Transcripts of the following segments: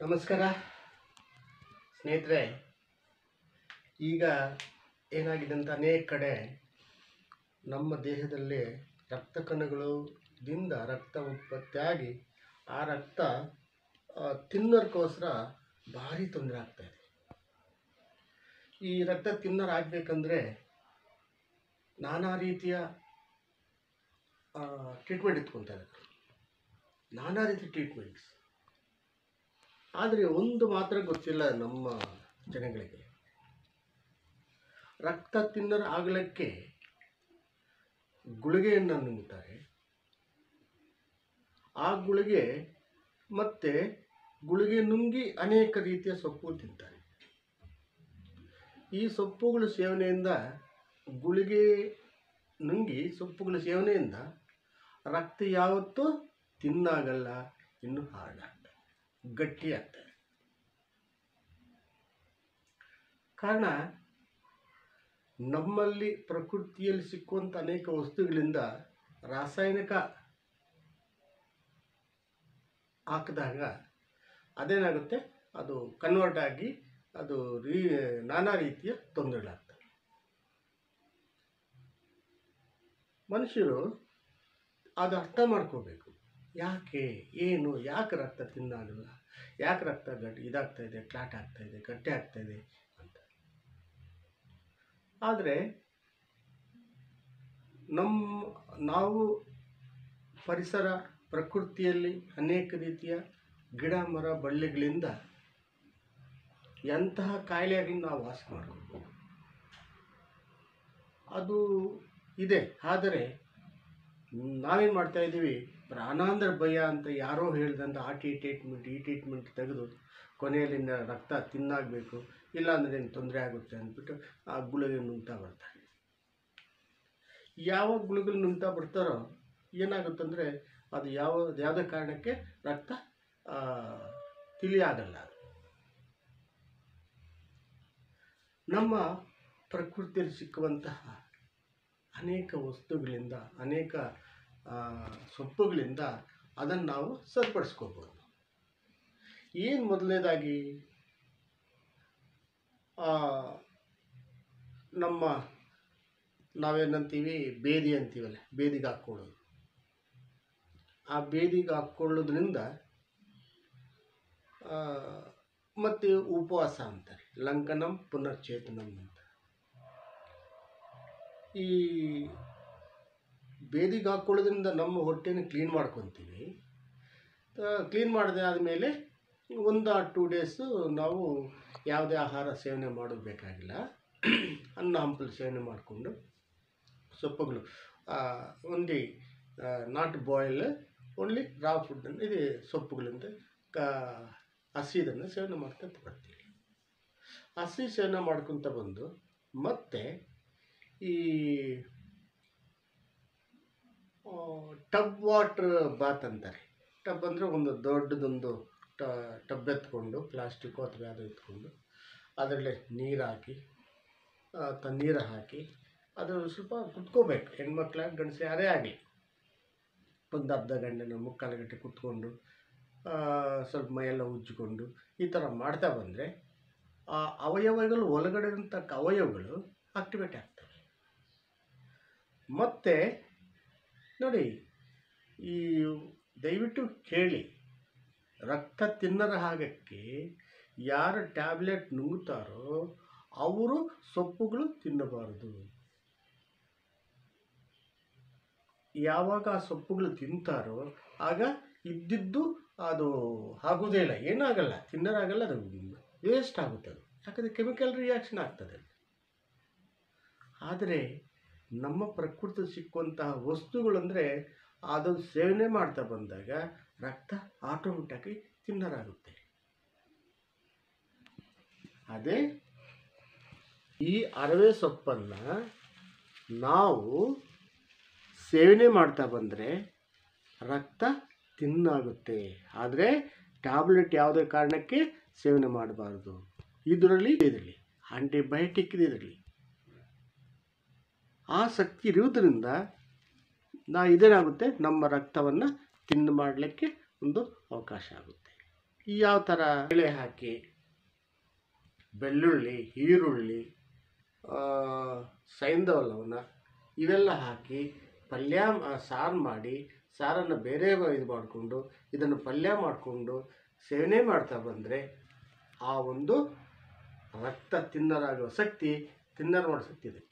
ನಮಸ್ಕಾರ ಸ್ನೇಹಿತರೆ ಈಗ ಏನಾಗಿದೆ ಅಂತ ಅನೇಕ ಕಡೆ ನಮ್ಮ ದೇಹದಲ್ಲಿ ರಕ್ತ ಕಣಗಳು ದಿಂದ ರಕ್ತ ಉತ್ಪತ್ತಿಯಾಗಿ ಆ ರಕ್ತ ಆ, ತಿನ್ನೋದಕ್ಕೋಸ್ಕರ ಭಾರಿ ತೊಂದರೆ ಆಗ್ತಾಯಿದೆ ಈ ರಕ್ತ ತಿನ್ನರ್ ಆಗಬೇಕಂದ್ರೆ ನಾನಾ ರೀತಿಯ ಟ್ರೀಟ್ಮೆಂಟ್ ಇಟ್ಕೊತಾರೆ ನಾನಾ ರೀತಿ ಟ್ರೀಟ್ಮೆಂಟ್ಸ್ ಆದರೆ ಒಂದು ಮಾತ್ರ ಗೊತ್ತಿಲ್ಲ ನಮ್ಮ ಜನಗಳಿಗೆ ರಕ್ತ ತಿನ್ನರ ಆಗಲಿಕ್ಕೆ ಗುಳಿಗೆಯನ್ನು ನುಂಗ್ತಾರೆ ಆ ಗುಳಿಗೆ ಮತ್ತೆ ಗುಳಿಗೆ ನುಂಗಿ ಅನೇಕ ರೀತಿಯ ಸೊಪ್ಪು ತಿಂತಾರೆ ಈ ಸೊಪ್ಪುಗಳ ಸೇವನೆಯಿಂದ ಗುಳಿಗೆ ನುಂಗಿ ಸೊಪ್ಪುಗಳ ಸೇವನೆಯಿಂದ ರಕ್ತ ಯಾವತ್ತೂ ತಿನ್ನಾಗಲ್ಲ ಇನ್ನು ಹಾಳಾಗ್ತದೆ ಗಟ್ಟಿ ಆಗ್ತದೆ ಕಾರಣ ನಮ್ಮಲ್ಲಿ ಪ್ರಕೃತಿಯಲ್ಲಿ ಸಿಕ್ಕುವಂಥ ಅನೇಕ ವಸ್ತುಗಳಿಂದ ರಾಸಾಯನಿಕ ಹಾಕಿದಾಗ ಅದೇನಾಗುತ್ತೆ ಅದು ಕನ್ವರ್ಟ್ ಆಗಿ ಅದು ರೀ ನಾನಾ ರೀತಿಯ ತೊಂದರೆಗಳಾಗ್ತವೆ ಮನುಷ್ಯರು ಅದು ಅರ್ಥ ಮಾಡ್ಕೋಬೇಕು ಯಾಕೆ ಏನು ಯಾಕೆ ರಕ್ತ ತಿನ್ನಾಗಲ್ಲ ಯಾಕೆ ರಕ್ತ ಗಟ್ಟಿ ಇದಾಗ್ತಾ ಇದೆ ಕ್ಲಾಟ್ ಆಗ್ತಾ ಇದೆ ಗಟ್ಟಿ ಆಗ್ತಾ ಇದೆ ಅಂತ ಆದರೆ ನಮ್ಮ ನಾವು ಪರಿಸರ ಪ್ರಕೃತಿಯಲ್ಲಿ ಅನೇಕ ರೀತಿಯ ಗಿಡ ಮರ ಬಳ್ಳಿಗಳಿಂದ ಎಂತಹ ಕಾಯಿಲೆಯಾಗಲಿ ನಾವು ವಾಸ ಮಾಡಬೇಕು ಅದು ಇದೆ ಆದರೆ ನಾವೇನು ಮಾಡ್ತಾ ಇದ್ದೀವಿ ಪ್ರಾಣಾಂತರ ಭಯ ಅಂತ ಯಾರೋ ಹೇಳ್ದಂತ ಆ ಟಿ ಟ್ರೀಟ್ಮೆಂಟ್ ಈ ಟ್ರೀಟ್ಮೆಂಟ್ ತೆಗೆದು ಕೊನೆಯಲ್ಲಿ ನ- ರಕ್ತ ತಿನ್ನಾಗಬೇಕು ಇಲ್ಲಾಂದ್ರೆ ಏನು ತೊಂದರೆ ಆಗುತ್ತೆ ಅಂದ್ಬಿಟ್ಟು ಆ ಗುಳಿಗೆ ನುಂಗ್ತಾ ಬರ್ತಾರೆ ಯಾವ ಗುಳಿಗಳು ನುಂಗ್ತಾ ಬರ್ತಾರೋ ಏನಾಗುತ್ತಂದರೆ ಅದು ಯಾವ ಯಾವುದೇ ಕಾರಣಕ್ಕೆ ರಕ್ತ ಆ, ತಿಳಿಯಾಗಲ್ಲ ಅದು ನಮ್ಮ ಪ್ರಕೃತಿಯಲ್ಲಿ ಸಿಕ್ಕುವಂತಹ ಅನೇಕ ವಸ್ತುಗಳಿಂದ ಅನೇಕ ಆ, ಸೊಪ್ಪುಗಳಿಂದ ಅದನ್ನು ನಾವು ಸರಿಪಡಿಸ್ಕೋಬೋದು ಏನು ಮೊದಲನೇದಾಗಿ ಆ, ನಮ್ಮ ನಾವೇನಂತೀವಿ ಬೇದಿ ಅಂತೀವಲ್ಲ ಬೇದಿಗೆ ಹಾಕ್ಕೊಳ್ಳೋದು ಆ ಬೇದಿಗೆ ಹಾಕ್ಕೊಳ್ಳೋದ್ರಿಂದ ಆ, ಮತ್ತು ಉಪವಾಸ ಅಂತಾರೆ ಲಂಕನಂ ಪುನರ್ಚೇತನಂ ಅಂತ ಈ ಬೇದಿಗೆ ಹಾಕ್ಕೊಳ್ಳೋದ್ರಿಂದ ನಮ್ಮ ಹೊಟ್ಟೆನ ಕ್ಲೀನ್ ಮಾಡ್ಕೊತೀವಿ ಕ್ಲೀನ್ ಮಾಡಿದೆ ಆದಮೇಲೆ ಒಂದು ಟೂ ಡೇಸು ನಾವು ಯಾವುದೇ ಆಹಾರ ಸೇವನೆ ಮಾಡೋದು ಬೇಕಾಗಿಲ್ಲ ಅನ್ನ ಹಂಪಲು ಸೇವನೆ ಮಾಡಿಕೊಂಡು ಸೊಪ್ಪುಗಳು only not boil only raw ಫುಡ್ಡನ್ನು ಇದು ಸೊಪ್ಪುಗಳಿಂದ ಕ ಹಸಿದನ್ನು ಸೇವನೆ ಮಾಡ್ಕೊಂತ ಬರ್ತೀವಿ ಹಸಿ ಸೇವನೆ ಮಾಡ್ಕೊತ ಬಂದು ಮತ್ತೆ ಈ ಟಬ್ ವಾಟ್ರ್ ಬಾತ್ ಅಂತಾರೆ ಟಬ್ ಅಂದರೆ ಒಂದು ದೊಡ್ಡದೊಂದು ಟ ಟಬ್ ಎತ್ಕೊಂಡು ಪ್ಲಾಸ್ಟಿಕ್ಕು ಅಥವಾ ಯಾವುದೋ ಎತ್ಕೊಂಡು ಅದರಲ್ಲಿ ನೀರು ಹಾಕಿ ತ ನೀರು ಹಾಕಿ ಅದು ಸ್ವಲ್ಪ ಕುತ್ಕೋಬೇಕು ಹೆಣ್ಮಕ್ಳಾಗಿ ಗಂಡಸು ಯಾರೇ ಆಗಲಿ ಒಂದು ಅರ್ಧ ಗಂಟೆ ಮುಕ್ಕಾಲು ಗಂಟೆ ಕುತ್ಕೊಂಡು ಆ, ಸ್ವಲ್ಪ ಮೈಯೆಲ್ಲ ಉಜ್ಜಿಕೊಂಡು ಈ ಥರ ಮಾಡ್ತಾ ಬಂದರೆ ಆ ಅವಯವಗಳು ಒಳಗಡೆ ಇರೋಂಥ ಅವಯವಗಳು ಆಕ್ಟಿವೇಟ್ ಆಗ್ತವೆ ಮತ್ತು ನೋಡಿ ಈ ದಯವಿಟ್ಟು ಕೇಳಿ ರಕ್ತ ತಿನ್ನರ ಹಾಗಕ್ಕೆ ಯಾರು ಟ್ಯಾಬ್ಲೆಟ್ ನುಂಗುತ್ತಾರೋ ಅವರು ಸೊಪ್ಪುಗಳು ತಿನ್ನಬಾರದು ಯಾವಾಗ ಆ ಸೊಪ್ಪುಗಳು ತಿಂತಾರೋ ಆಗ ಇದ್ದಿದ್ದು ಅದು ಆಗೋದೇ ಇಲ್ಲ ಏನಾಗಲ್ಲ ತಿನ್ನರಾಗಲ್ಲ ಅದು ವೇಸ್ಟ್ ಆಗುತ್ತೆ ಅದು ಯಾಕಂದರೆ ಕೆಮಿಕಲ್ ರಿಯಾಕ್ಷನ್ ಆಗ್ತದೆ ಆದರೆ ನಮ್ಮ ಪ್ರಕೃತಿ ಸಿಕ್ಕುವಂತಹ ವಸ್ತುಗಳಂದರೆ ಅದು ಸೇವನೆ ಮಾಡ್ತಾ ಬಂದಾಗ ರಕ್ತ ಆಟೋಮೆಟಿಕ್ಕಾಗಿ ತಿನ್ನರಾಗುತ್ತೆ ಅದೇ ಈ ಅರವೆ ಸೊಪ್ಪನ್ನು ನಾವು ಸೇವನೆ ಮಾಡ್ತಾ ಬಂದರೆ ರಕ್ತ ತಿನ್ನಾಗುತ್ತೆ ಆದರೆ ಟ್ಯಾಬ್ಲೆಟ್ ಯಾವುದೇ ಕಾರಣಕ್ಕೆ ಸೇವನೆ ಮಾಡಬಾರ್ದು ಇದರಲ್ಲಿ ಇದರಲ್ಲಿ ಆಂಟಿಬಯೋಟಿಕ್ ಇದೆ ಇದರಲ್ಲಿ ಆ ಶಕ್ತಿ ಇರುವುದರಿಂದ ನಾ ಇದೇನಾಗುತ್ತೆ ನಮ್ಮ ರಕ್ತವನ್ನು ತಿಂದು ಮಾಡಲಿಕ್ಕೆ ಒಂದು ಅವಕಾಶ ಆಗುತ್ತೆ ಯಾವ ಥರ ಬೇಳೆ ಹಾಕಿ ಬೆಳ್ಳುಳ್ಳಿ ಈರುಳ್ಳಿ ಆ, ಸೈಂಧವ ಲವಣ ಇವೆಲ್ಲ ಹಾಕಿ ಪಲ್ಯ ಮಾ- ಸಾರು ಮಾಡಿ ಸಾರನ್ನು ಬೇರೆ ಬ- ಇದು ಮಾಡಿಕೊಂಡು ಇದನ್ನು ಪಲ್ಯ ಮಾಡಿಕೊಂಡು ಸೇವನೆ ಮಾಡ್ತಾ ಬಂದರೆ ಆ ಒಂದು ರಕ್ತ ತಿನ್ನರಾಗುವ ಶಕ್ತಿ ತಿನ್ನರ್ ಮಾಡೋ ಶಕ್ತಿ ಇದಕ್ಕೆ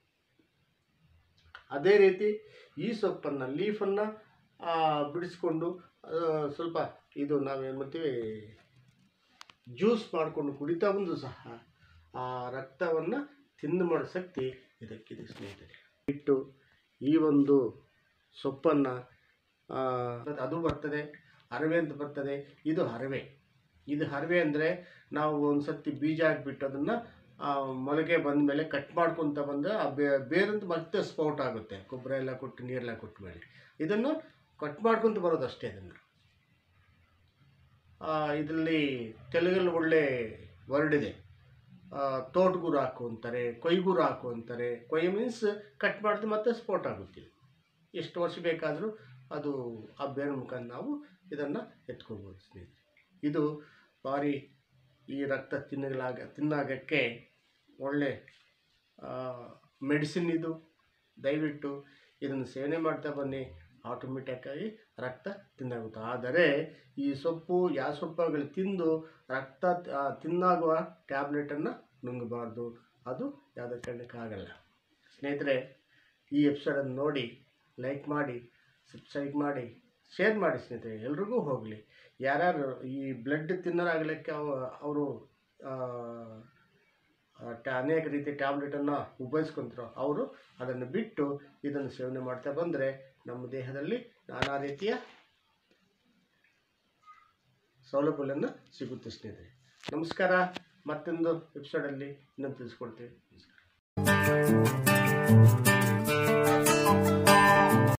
ಅದೇ ರೀತಿ ಈ ಸೊಪ್ಪನ್ನು ಲೀಫನ್ನು ಬಿಡಿಸ್ಕೊಂಡು ಆ, ಸ್ವಲ್ಪ ಇದು ನಾವೇನು ಮಾಡ್ತೀವಿ ಜ್ಯೂಸ್ ಮಾಡಿಕೊಂಡು ಕುಡಿತಾ ಬಂದು ಸಹ ಆ ರಕ್ತವನ್ನು ತಿಂದು ಮಾಡೋ ಶಕ್ತಿ ಇದಕ್ಕಿದೆ ಸ್ನೇಹಿತರೆ ಇಟ್ಟು ಈ ಒಂದು ಸೊಪ್ಪನ್ನು ಅದು ಬರ್ತದೆ ಹರವೆ ಅಂತ ಬರ್ತದೆ ಇದು ಹರವೆ ಇದು ಹರವೆ ಅಂದರೆ ನಾವು ಒಂದು ಸರ್ತಿ ಬೀಜ ಹಾಕ್ಬಿಟ್ಟು ಅದನ್ನು ಮೊಳಕೆ ಬಂದ ಮೇಲೆ ಕಟ್ ಮಾಡ್ಕೊತ ಬಂದರೆ ಆ ಬೇ ಬೇರಂತ ಮತ್ತೆ ಸ್ಪೌಟ್ ಆಗುತ್ತೆ ಗೊಬ್ಬರ ಎಲ್ಲ ಕೊಟ್ಟು ನೀರೆಲ್ಲ ಕೊಟ್ಟ ಮೇಲೆ ಇದನ್ನು ಕಟ್ ಮಾಡ್ಕೊತ ಬರೋದು ಅಷ್ಟೇ ಅದನ್ನು ಇದರಲ್ಲಿ ತೆಲುಗಲ್ಲಿ ಒಳ್ಳೆ ವರ್ಡ್ ಇದೆ ಆ, ತೋಟಗೂರು ಹಾಕು ಅಂತಾರೆ ಕೊಯ್ಗೂರು ಹಾಕು ಅಂತಾರೆ ಕೊಯ್ ಮೀನ್ಸ್ ಕಟ್ ಮಾಡಿದ್ರೆ ಮತ್ತೆ ಸ್ಫೋಟ ಆಗುತ್ತೆ ಎಷ್ಟು ವರ್ಷ ಬೇಕಾದರೂ ಅದು ಆ ಬೇರೆ ಮುಖಾಂತರ ನಾವು ಇದನ್ನು ಎತ್ಕೋಬೋದು ಸ್ನೇಹಿತರೆ ಇದು ಭಾರಿ ಈ ರಕ್ತ ತಿನ್ನಲಾಗ ತಿನ್ನಾಗಕ್ಕೆ ಒಳ್ಳೆ ಮೆಡಿಸಿನ್ ಇದು ದಯವಿಟ್ಟು ಇದನ್ನು ಸೇವನೆ ಮಾಡ್ತಾ ಬನ್ನಿ ಆಟೋಮೆಟಿಕ್ಕಾಗಿ ರಕ್ತ ತಿನ್ನಾಗುತ್ತೆ ಆದರೆ ಈ ಸೊಪ್ಪು ಯಾವ ಸೊಪ್ಪುಗಳು ತಿಂದು ರಕ್ತ ಆ, ತಿನ್ನಾಗುವ ಟ್ಯಾಬ್ಲೆಟನ್ನು ನುಂಗಬಾರ್ದು ಅದು ಯಾವುದೇ ಕಾರಣಕ್ಕಾಗಲ್ಲ ಸ್ನೇಹಿತರೆ ಈ ಎಪಿಸೋಡನ್ನು ನೋಡಿ ಲೈಕ್ ಮಾಡಿ ಸಬ್ಸ್ಕ್ರೈಬ್ ಮಾಡಿ ಶೇರ್ ಮಾಡಿ ಸ್ನೇಹಿತರೆ ಎಲ್ರಿಗೂ ಹೋಗಲಿ ಯಾರ್ಯಾರು ಈ ಬ್ಲಡ್ ತಿನ್ನರಾಗಲಿಕ್ಕೆ ಅವರು ಅನೇಕ ರೀತಿಯ ಟ್ಯಾಬ್ಲೆಟನ್ನು ಉಪಯೋಗಿಸ್ಕೊಂತಾರೋ ಅವರು ಅದನ್ನು ಬಿಟ್ಟು ಇದನ್ನು ಸೇವನೆ ಮಾಡ್ತಾ ಬಂದರೆ ನಮ್ಮ ದೇಹದಲ್ಲಿ ನಾನಾ ರೀತಿಯ ಸೌಲಭ್ಯಗಳನ್ನು ಸಿಗುತ್ತೆ ಸ್ನೇಹಿತರೆ ನಮಸ್ಕಾರ ಮತ್ತೊಂದು ಎಪಿಸೋಡಲ್ಲಿ ಇನ್ನೊಂದು ತಿಳಿಸ್ಕೊಡ್ತೀವಿ ನಮಸ್ಕಾರ